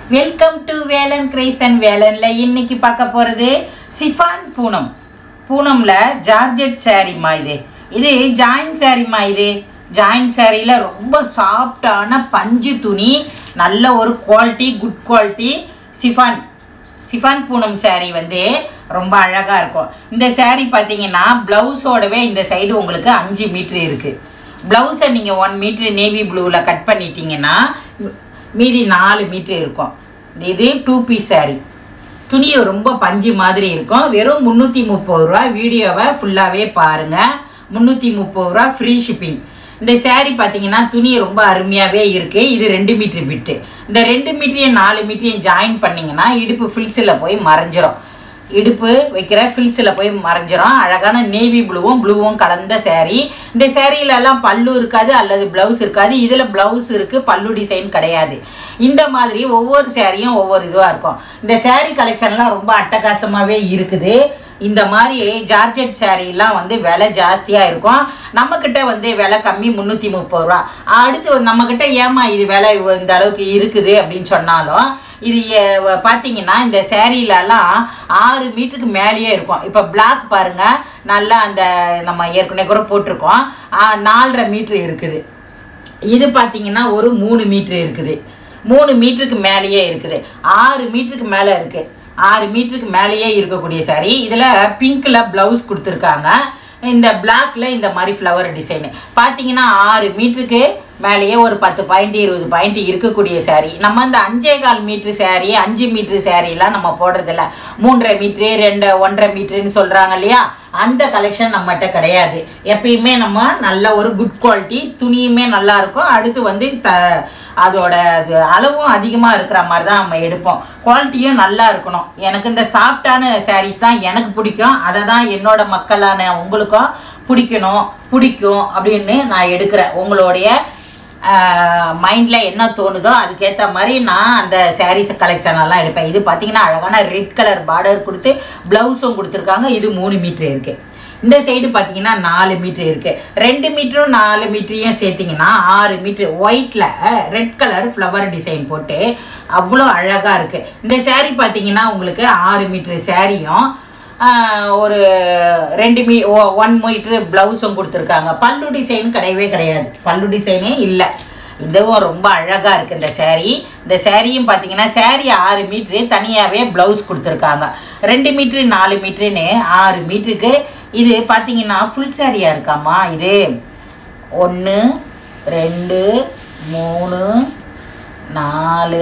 welcome to Velan creation வேலன்ல இன்னைக்கு பார்க்க போகிறது சிஃபான் பூனம் பூனம்ல ஜார்ஜெட் சாரிம்மா இது இது ஜாயின் சாரிம்மா இது ஜாயின் சாரியில் ரொம்ப சாஃப்டான பஞ்சு துணி நல்ல ஒரு quality good quality chiffon chiffon Poonam saree வந்து ரொம்ப அழகாக இருக்கும் இந்த saree பார்த்தீங்கன்னா ப்ளவுஸோடவே இந்த சைடு உங்களுக்கு அஞ்சு மீட்ரு இருக்குது ப்ளவுஸை நீங்கள் ஒன் மீட்ரு நேவி ப்ளூவில் கட் பண்ணிட்டீங்கன்னா மீதி நாலு மீட்ரு இருக்கும் இது டூ பீஸ் saree துணி ரொம்ப பஞ்சு மாதிரி இருக்கும் வெறும் முந்நூற்றி முப்பது ரூபா வீடியோவை ஃபுல்லாகவே பாருங்கள் முந்நூற்றி முப்பது ரூபா ஃப்ரீ ஷிப்பிங் இந்த saree பார்த்தீங்கன்னா துணி ரொம்ப அருமையாகவே இருக்குது இது ரெண்டு மீட்ரு பிட்டு இந்த ரெண்டு மீட்டரையும் நாலு மீட்டரையும் ஜாயின் பண்ணிங்கன்னா இடுப்பு ஃபில்ஸில் போய் மறைஞ்சிரும் இடுப்பு வைக்கிற ஃபில்ஸில் போய் மறைஞ்சிரும் அழகான நேவி ப்ளூவும் ப்ளூவும் கலந்த saree இந்த சேரீல எல்லாம் பல்லு இருக்காது அல்லது ப்ளவுஸ் இருக்காது இதில் ப்ளவுஸ் இருக்குது பல்லு டிசைன் கிடையாது இந்த மாதிரி ஒவ்வொரு சேரீயும் ஒவ்வொரு இதுவாக இருக்கும் இந்த saree கலெக்ஷன்லாம் ரொம்ப அட்டகாசமாகவே இருக்குது இந்த மாதிரி ஜார்ஜெட் சாரீலாம் வந்து விலை ஜாஸ்தியாக இருக்கும் நம்மக்கிட்ட வந்து விலை கம்மி முந்நூற்றி முப்பது ரூபா அடுத்து நம்மக்கிட்ட ஏமா இது விலை இந்த அளவுக்கு இருக்குது அப்படின்னு சொன்னாலும் இது எ- பார்த்தீங்கன்னா இந்த சேரீலலாம் ஆறு மீட்டருக்கு மேலேயே இருக்கும் இப்போ பிளாக் பாருங்க நல்லா அந்த நம்ம ஏற்கனவே கூட போட்டிருக்கோம் ஆ, நாலரை மீட்ரு இருக்குது இது பார்த்தீங்கன்னா ஒரு மூணு மீட்ரு இருக்குது மூணு மீட்டருக்கு மேலேயே இருக்குது ஆறு மீட்டருக்கு மேலே இருக்குது ஆறு மீட்டருக்கு மேலேயே இருக்கக்கூடிய saree இதில் பிங்க்கில் ப்ளவுஸ் கொடுத்துருக்காங்க இந்த பிளாக்ல இந்த மாதிரி ஃப்ளவர் டிசைனு பார்த்தீங்கன்னா ஆறு மீட்டருக்கு மேலேயே ஒரு பத்து பாயிண்ட் இருபது பாயிண்ட் இருக்கக்கூடிய saree நம்ம இந்த அஞ்சே கால் மீட்ரு saree அஞ்சு மீட்ரு சாரீலாம் நம்ம போடுறதில்ல மூன்றரை மீட்ரு ரெண்டு ஒன்றரை மீட்ருன்னு சொல்கிறாங்க இல்லையா அந்த கலெக்ஷன் நம்மகிட்ட கிடையாது எப்பயுமே நம்ம நல்ல ஒரு குட் குவாலிட்டி துணியுமே நல்லா இருக்கும் அடுத்து வந்து த அதோட அது அளவும் அதிகமாக இருக்கிற மாதிரி தான் நம்ம எடுப்போம் குவாலிட்டியும் நல்லா இருக்கணும் எனக்கு இந்த சாஃப்டான சாரீஸ் தான் எனக்கு பிடிக்கும் அதை தான் என்னோட மக்களான உங்களுக்கும் பிடிக்கணும் பிடிக்கும் அப்படின்னு நான் எடுக்கிறேன் உங்களுடைய மைண்டில் என்ன தோணுதோ அதுக்கேற்ற மாதிரி நான் அந்த சாரீஸ் கலெக்ஷன் எல்லாம் எடுப்பேன் இது பார்த்தீங்கன்னா அழகான ரெட் கலர் பார்டர் கொடுத்து ப்ளவுஸும் கொடுத்துருக்காங்க இது மூணு மீட்ரு இருக்குது இந்த சைடு பார்த்தீங்கன்னா நாலு மீட்ரு இருக்குது ரெண்டு மீட்டரும் நாலு மீட்டரையும் சேர்த்திங்கன்னா ஆறு மீட்ரு ஒயிட்டில் ரெட் கலர் ஃப்ளவர் டிசைன் போட்டு அவ்வளோ அழகாக இருக்குது இந்த saree பார்த்தீங்கன்னா உங்களுக்கு ஆறு மீட்ரு சாரியும் ஒரு ரெண்டு மீ ஒன் மீட்ரு ப்ளவுஸும் கொடுத்துருக்காங்க பல்லு டிசைன் கிடையவே கிடையாது பல்லு டிசைனே இல்லை இதுவும் ரொம்ப அழகாக இருக்குது இந்த saree இந்த சாரியும் பார்த்தீங்கன்னா saree ஆறு மீட்ரு தனியாகவே ப்ளவுஸ் கொடுத்துருக்காங்க ரெண்டு மீட்ரு நாலு மீட்ருன்னு ஆறு மீட்டருக்கு இது பார்த்தீங்கன்னா ஃபுல் சாரியாக இருக்காம்மா இது ஒன்று ரெண்டு மூணு நாலு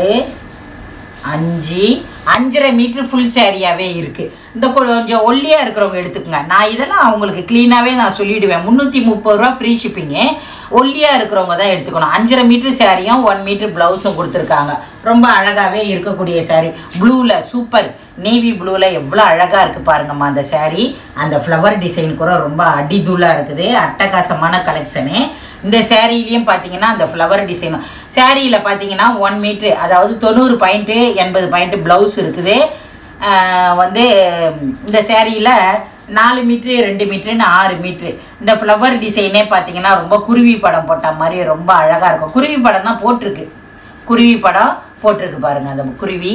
அஞ்சு அஞ்சரை மீட்டர் ஃபுல் சாரியாகவே இருக்குது இந்த கொஞ்சம் ஒல்லியாக இருக்கிறவங்க எடுத்துக்கங்க நான் இதெல்லாம் அவங்களுக்கு க்ளீனாகவே நான் சொல்லிவிடுவேன் முந்நூற்றி முப்பது ரூபா ஃப்ரீ ஷிப்பிங்கு ஒல்லியாக இருக்கிறவங்க தான் எடுத்துக்கணும் அஞ்சரை மீட்டர் சாரியும் ஒன் மீட்டர் ப்ளவுஸும் கொடுத்துருக்காங்க ரொம்ப அழகாகவே இருக்கக்கூடிய saree ப்ளூவில் சூப்பர் நேவி ப்ளூவில் எவ்வளோ அழகாக இருக்குது பாருங்கம்மா அந்த saree அந்த ஃப்ளவர் டிசைன் கூட ரொம்ப அடிதூளாக இருக்குது அட்டகாசமான கலெக்ஷனு இந்த சேரீலையும் பார்த்தீங்கன்னா அந்த ஃப்ளவர் டிசைனும் சேரீயில் பார்த்தீங்கன்னா ஒன் மீட்ரு அதாவது தொண்ணூறு பாயிண்ட்டு எண்பது பாயிண்ட்டு ப்ளவுஸ் இருக்குது ஆஹ் வந்து இந்த சேரீயில் நாலு மீட்ரு ரெண்டு மீட்ருன்னு ஆறு மீட்ரு இந்த ஃப்ளவர் டிசைனே பார்த்தீங்கன்னா ரொம்ப குருவி படம் போட்ட மாதிரி ரொம்ப அழகாக இருக்கும் குருவி படம் தான் போட்டிருக்கு குருவி படம் போட்டிருக்கு பாருங்க அந்த குருவி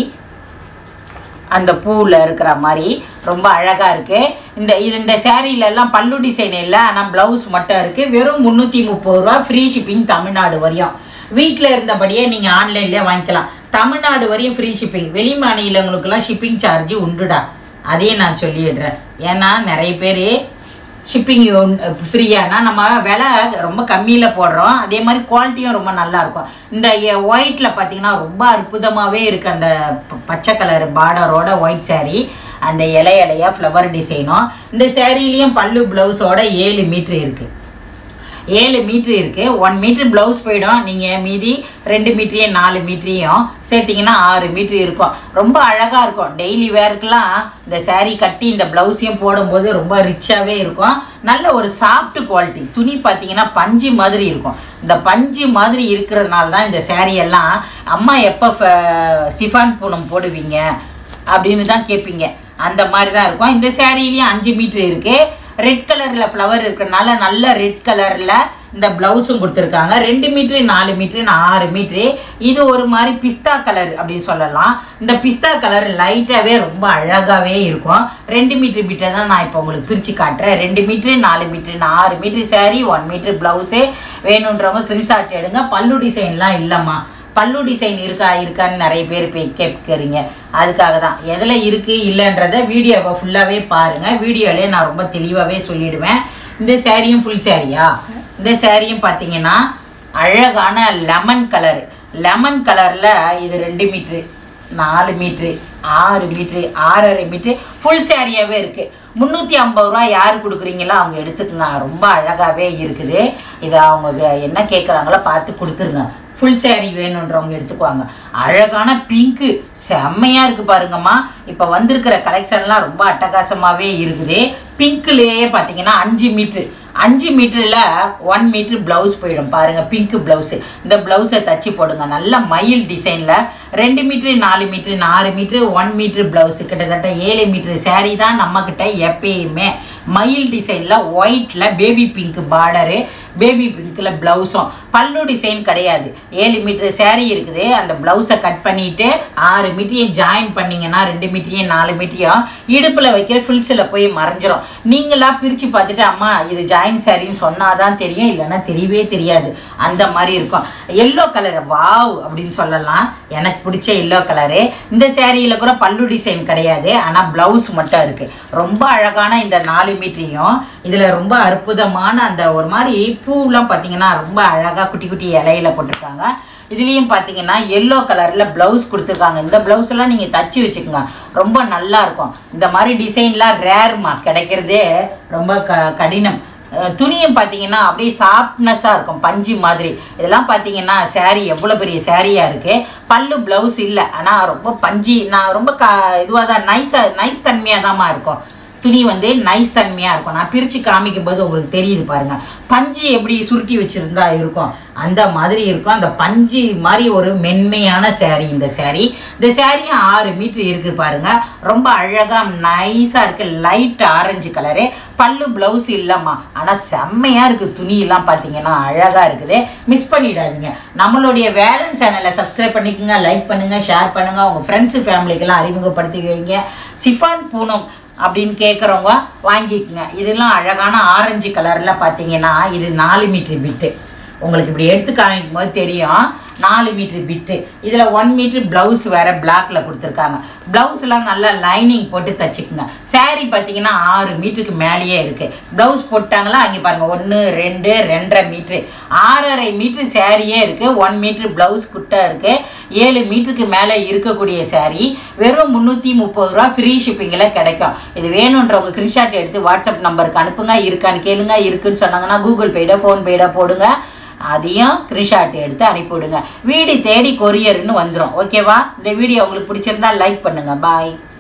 அந்த பூவில் இருக்கிற மாதிரி ரொம்ப அழகாக இருக்குது இந்த இது இந்த சேரீல எல்லாம் பல்லு டிசைன் இல்லை ஆனால் ப்ளவுஸ் மட்டும் இருக்குது வெறும் முந்நூற்றி முப்பது ரூபா ஃப்ரீ ஷிப்பிங் தமிழ்நாடு வரையும் வீட்டில் இருந்தபடியே நீங்கள் ஆன்லைன்லேயே வாங்கிக்கலாம் தமிழ்நாடு வரையும் ஃப்ரீ ஷிப்பிங் வெளி மாநிலங்களுக்கெல்லாம் ஷிப்பிங் சார்ஜ் உண்டுடா அதையும் நான் சொல்லிடுறேன் ஏன்னா நிறைய பேர் ஷிப்பிங் ஃப்ரீயானா நம்ம விலை ரொம்ப கம்மியில் போடுறோம் அதே மாதிரி குவாலிட்டியும் ரொம்ப நல்லா இருக்கும் இந்த ஒயிட்டில் பார்த்தீங்கன்னா ரொம்ப அற்புதமாகவே இருக்குது அந்த ப- பச்சை கலர் பார்டரோட ஒயிட் saree அந்த இலை இலையா ஃப்ளவர் டிசைனும் இந்த சேரீலையும் பல்லு ப்ளவுஸோட ஏழு மீட்ரு இருக்குது ஏழு மீட்ரு இருக்குது ஒன் மீட்ரு ப்ளவுஸ் போயிடும் நீங்கள் மீதி ரெண்டு மீட்டரையும் நாலு மீட்டரையும் சேர்த்திங்கன்னா ஆறு மீட்ரு இருக்கும் ரொம்ப அழகாக இருக்கும் டெய்லி வேர்க்கெலாம் இந்த saree கட்டி இந்த ப்ளவுஸையும் போடும்போது ரொம்ப ரிச்சாகவே இருக்கும் நல்ல ஒரு சாஃப்ட் குவாலிட்டி துணி பார்த்தீங்கன்னா பஞ்சு மாதிரி இருக்கும் இந்த பஞ்சு மாதிரி இருக்கிறதுனால தான் இந்த saree எல்லாம் அம்மா எப்போ சிஃபான் பூனம் போடுவீங்க அப்படின்னு தான் கேட்பீங்க அந்த மாதிரி தான் இருக்கும் இந்த சேரீலையும் அஞ்சு மீட்ரு இருக்குது ரெட் கலரில் ஃப்ளவர் இருக்கிறனால நல்ல ரெட் கலரில் இந்த ப்ளவுஸும் கொடுத்துருக்காங்க ரெண்டு மீட்ரு நாலு மீட்ரு ஆறு மீட்ரு இது ஒரு மாதிரி பிஸ்தா கலர் அப்படின்னு சொல்லலாம் இந்த பிஸ்தா கலர் லைட்டாகவே ரொம்ப அழகாகவே இருக்கும் ரெண்டு மீட்ரு பிட்டை தான் நான் இப்போ உங்களுக்கு பிரித்து காட்டுறேன் ரெண்டு மீட்ரு நாலு மீட்ரு ஆறு metre saree one metre blouse வேணுன்றவங்க கிரிசாட் எடுங்க பல்லு டிசைன்லாம் இல்லைம்மா பல்லு டிசைன் இருக்கா இருக்கான்னு நிறைய பேர் போய் கேட்குறீங்க அதுக்காக தான் எதில் இருக்குது இல்லைன்றத வீடியோவை ஃபுல்லாகவே பாருங்கள் வீடியோவிலே நான் ரொம்ப தெளிவாகவே சொல்லிடுவேன் இந்த சேரீயும் ஃபுல் சேரீயா இந்த சேரீயும் பார்த்தீங்கன்னா அழகான லெமன் கலர் லெமன் கலரில் இது ரெண்டு மீட்ரு நாலு மீட்ரு ஆறு மீட்ரு ஆறரை மீட்ரு ஃபுல் சேரீயாகவே இருக்குது முந்நூற்றி ஐம்பது ரூபா யார் கொடுக்குறீங்களோ அவங்க எடுத்துக்கங்க ரொம்ப அழகாகவே இருக்குது இதை அவங்க என்ன கேட்குறாங்களோ பார்த்து கொடுத்துருங்க ஃபுல் saree வேணுன்றவங்க எடுத்துக்குவாங்க அழகான பிங்க்கு செம்மையாக இருக்குது பாருங்கம்மா இப்போ வந்திருக்கிற கலெக்ஷன்லாம் ரொம்ப அட்டகாசமாகவே இருக்குது பிங்க்லேயே பார்த்தீங்கன்னா அஞ்சு மீட்ரு அஞ்சு மீட்டரில் ஒன் மீட்ரு ப்ளவுஸ் போயிடும் பாருங்கள் பிங்க் ப்ளவுஸு இந்த ப்ளவுஸை தச்சு போடுங்க நல்ல மயில் டிசைனில் ரெண்டு மீட்ரு நாலு மீட்ரு நாலு மீட்ரு ஒன் மீட்ரு ப்ளவுஸு கிட்டத்தட்ட ஏழு மீட்ரு saree தான் நம்மக்கிட்ட எப்பயுமே மயில் டிசைனில் ஒயிட்டில் பேபி பிங்க் பார்டரு பேபி பிங்க்கில் ப்ளவுஸும் பல்லு டிசைன் கிடையாது ஏழு மீட்ரு saree இருக்குது அந்த ப்ளவுஸை கட் பண்ணிட்டு ஆறு மீட்டரையும் ஜாயின் பண்ணீங்கன்னா ரெண்டு மீட்டரையும் நாலு மீட்டரையும் இடுப்பில் வைக்கிற ஃபில்ஸில் போய் மறைஞ்சிரும் நீங்களா பிரித்து பார்த்துட்டு அம்மா இது ஜாயின் சாரின்னு சொன்னாதான் தெரியும் இல்லைன்னா தெரியவே தெரியாது அந்த மாதிரி இருக்கும் எல்லோ கலர் வாவ் அப்படின்னு சொல்லலாம் எனக்கு பிடிச்ச எல்லோ கலரு இந்த சேரீயில் கூட பல்லு டிசைன் கிடையாது ஆனால் ப்ளவுஸ் மட்டும் இருக்குது ரொம்ப அழகான இந்த நாலு மீட்டரையும் இதில் ரொம்ப அற்புதமான அந்த ஒரு மாதிரி பூவெலாம் பார்த்தீங்கன்னா ரொம்ப அழகாக குட்டி குட்டி இலையில போட்டிருக்காங்க இதுலேயும் பார்த்தீங்கன்னா எல்லோ கலரில் ப்ளவுஸ் கொடுத்துருக்காங்க இந்த ப்ளவுஸ் எல்லாம் நீங்கள் தச்சு வச்சுக்கோங்க ரொம்ப நல்லா இருக்கும் இந்த மாதிரி டிசைன்லாம் ரேர்மா கிடைக்கிறதே ரொம்ப க கடினம் அஹ் துணியும் பார்த்தீங்கன்னா அப்படியே சாஃப்ட்னஸாக இருக்கும் பஞ்சு மாதிரி இதெல்லாம் பார்த்தீங்கன்னா saree எவ்வளோ பெரிய சாரியாக இருக்குது பல்லு ப்ளவுஸ் இல்லை ஆனால் ரொம்ப பஞ்சு நான் ரொம்ப க இதுவாக தான் நைஸாக நைஸ் தன்மையாக தாம்மா இருக்கும் துணி வந்து நைஸ் தன்மையாக இருக்கும் நான் பிரித்து காமிக்கும் போது உங்களுக்கு தெரியுது பாருங்க பஞ்சு எப்படி சுருட்டி வச்சுருந்தா இருக்கும் அந்த மாதிரி இருக்கும் அந்த பஞ்சு மாதிரி ஒரு மென்மையான saree இந்த saree இந்த சேரீயும் ஆறு மீட்ரு இருக்குது பாருங்க ரொம்ப அழகாக நைஸாக இருக்குது லைட் ஆரஞ்சு கலரு பல்லு ப்ளவுஸ் இல்லைம்மா ஆனால் செம்மையாக இருக்குது துணியெல்லாம் பார்த்தீங்கன்னா அழகாக இருக்குது மிஸ் பண்ணிடாதீங்க நம்மளுடைய வேலன் சேனலை சப்ஸ்கிரைப் பண்ணிக்கோங்க லைக் பண்ணுங்கள் ஷேர் பண்ணுங்கள் உங்கள் ஃப்ரெண்ட்ஸு ஃபேமிலிக்கெல்லாம் அறிமுகப்படுத்தி வைங்க சிஃபான் பூனம் அப்படின்னு கேட்குறவங்க வாங்கிக்கோங்க இதெல்லாம் அழகான ஆரஞ்சு கலரில் பார்த்தீங்கன்னா இது நாலு மீட்ரு பிட்டு உங்களுக்கு இப்படி எடுத்து காமிக்கும் போது தெரியும் நாலு மீட்ரு பிட்டு இதில் ஒன் மீட்ரு ப்ளவுஸ் வேறு பிளாக்ல கொடுத்துருக்காங்க ப்ளவுஸ்லாம் நல்லா லைனிங் போட்டு தச்சுக்குங்க saree பார்த்தீங்கன்னா ஆறு மீட்டருக்கு மேலேயே இருக்குது ப்ளவுஸ் போட்டாங்களா அங்கே பாருங்கள் ஒன்று ரெண்டு ரெண்டரை மீட்ரு ஆறரை மீட்ரு சாரியே இருக்குது ஒன் மீட்ரு ப்ளவுஸ் குட்டை இருக்குது ஏழு மீட்டருக்கு மேலே இருக்கக்கூடிய saree வெறும் முந்நூற்றி முப்பது ரூபா ஃப்ரீ ஷிப்பிங்கில் கிடைக்கும் இது வேணுன்றவங்க ஸ்க்ரீன்ஷாட் எடுத்து வாட்ஸ்அப் நம்பருக்கு அனுப்புங்க இருக்கான்னு கேளுங்க இருக்குன்னு சொன்னாங்கன்னா கூகுள் பேட ஃபோன் பேட போடுங்க அதையும் ஸ்க்ரீன்ஷாட் எடுத்து அனுப்பிவிடுங்க வீடு தேடி கொரியர்னு வந்துடும் ஓகேவா இந்த வீடியோ உங்களுக்கு பிடிச்சிருந்தா லைக் பண்ணுங்கள் பாய்